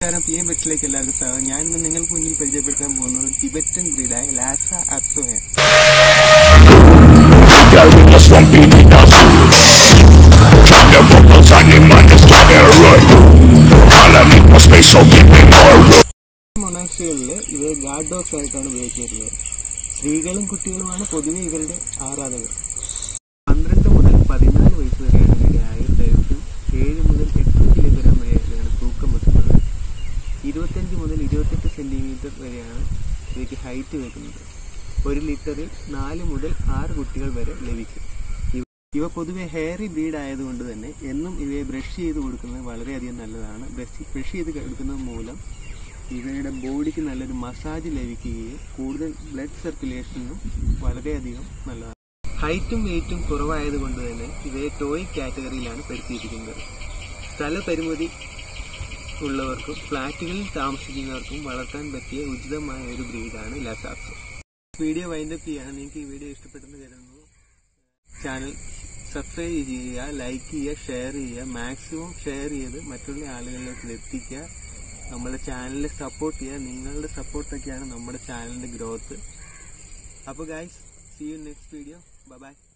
നമസ്കാരം P M ബെറ്റ്സിലേക്ക് എല്ലാവർക്കും സ്വാഗതം ഞാൻ ഇന്ന് നിങ്ങൾക്ക് മുന്നിൽ പരിചയപ്പെടുത്താൻ പോകുന്നത് ടിബറ്റൻ ബ്രീഡായ ലാസ അപ്സോയാണ് Carrying from beating us Trying to focus on the mind is getting right Calling me for space so give me more room മൊണാക്സുകളിൽ ഇവയെ ഗാർഡ് ഡോഗ്സ് ആയിട്ടാണ് ഉപയോഗിച്ചിരുന്നത് സ്ത്രീകളും കുട്ടികളുമാണ് പൊതുവെ ഇവരുടെ ആരാധകർ പന്ത്രണ്ട് മുതൽ പതിനാല് വയസ്സ് വരെയാണ് ഇവരുടെ ആയുർദൈർഘ്യം ഏഴ് മുതൽ എട്ട് കിലോഗ്രാം വരെയാണ് തൂക്കം വെക്കുന്നത് ഇരുപത്തഞ്ച് മുതൽ ഇരുപത്തെട്ട് സെന്റിമീറ്റർ വരെയാണ് ഇവയ്ക്ക് ഹൈറ്റ് വെക്കുന്നത് ഒരു ലിറ്ററിൽ നാല് മുതൽ ആറ് കുട്ടികൾ വരെ ലഭിക്കും ഇവ- ഇവ പൊതുവെ ഹെയറി ബ്രീഡ് ആയതുകൊണ്ട് തന്നെ എന്നും ഇവയെ ബ്രഷ് ചെയ്ത് കൊടുക്കുന്നത് വളരെയധികം നല്ലതാണ് ബ്രഷ് ബ്രഷ് ചെയ്ത് കൊടുക്കുന്നത് മൂലം ഇവയുടെ ബോഡിക്ക് നല്ലൊരു മസാജ് ലഭിക്കുകയും കൂടുതൽ ബ്ലഡ് സർക്കുലേഷനും വളരെയധികം നല്ലതാണ് ഹൈറ്റും വെയിറ്റും കുറവായതുകൊണ്ട് തന്നെ ഇവയെ ടോയ് കാറ്റഗറിയിലാണ് പെടുത്തിയിരിക്കുന്നത് സ്ഥലപരിമിതി ഉള്ളവർക്കും ഫ്ലാറ്റുകളിൽ താമസിക്കുന്നവർക്കും വളർത്താൻ പറ്റിയ ഉചിതമായ ഒരു ബ്രീഡാണ് ലസാക്സ് വീഡിയോ വൈൻഡപ്പ് ചെയ്യാണ് നിങ്ങൾക്ക് ഈ വീഡിയോ ഇഷ്ടപ്പെട്ടെന്ന് കരുതുന്നു ചാനൽ സബ്സ്ക്രൈബ് ചെയ്യുക ലൈക്ക് ചെയ്യുക ഷെയർ ചെയ്യുക മാക്സിമം ഷെയർ ചെയ്ത് മറ്റുള്ള ആളുകളിലേക്ക് എത്തിക്കുക നമ്മുടെ ചാനലിനെ സപ്പോർട്ട് ചെയ്യുക നിങ്ങളുടെ സപ്പോർട്ടൊക്കെയാണ് നമ്മുടെ ചാനലിന്റെ ഗ്രോത്ത് അപ്പോൾ guys see you next video by